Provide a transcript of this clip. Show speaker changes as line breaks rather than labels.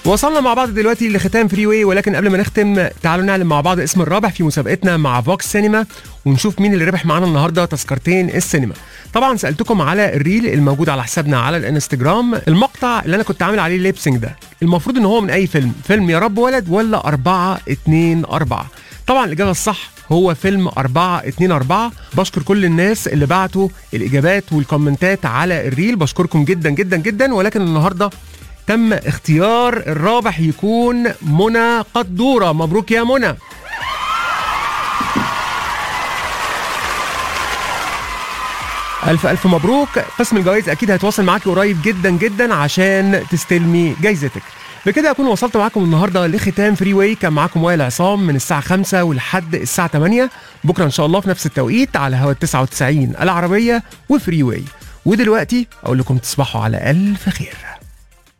وصلنا مع بعض دلوقتي لختام فري واي ولكن قبل ما نختم تعالوا نعلم مع بعض اسم الرابح في مسابقتنا مع فوكس سينما ونشوف مين اللي ربح معانا النهارده تذكرتين السينما طبعا سالتكم على الريل الموجود على حسابنا على الانستجرام المقطع اللي انا كنت عامل عليه ليبسينج ده المفروض ان هو من اي فيلم فيلم يا رب ولد ولا 4 2 4 طبعا الاجابه الصح هو فيلم 4 2 4 بشكر كل الناس اللي بعتوا الاجابات والكومنتات على الريل بشكركم جدا جدا جدا ولكن النهارده تم اختيار الرابح يكون منى قدوره مبروك يا منى ألف ألف مبروك قسم الجوائز أكيد هيتواصل معاكي قريب جدا جدا عشان تستلمي جايزتك بكده أكون وصلت معاكم النهاردة لختام فري واي كان معاكم وائل عصام من الساعة 5 ولحد الساعة 8 بكرة إن شاء الله في نفس التوقيت على هوا 99 العربية وفري واي ودلوقتي أقول لكم تصبحوا على ألف خير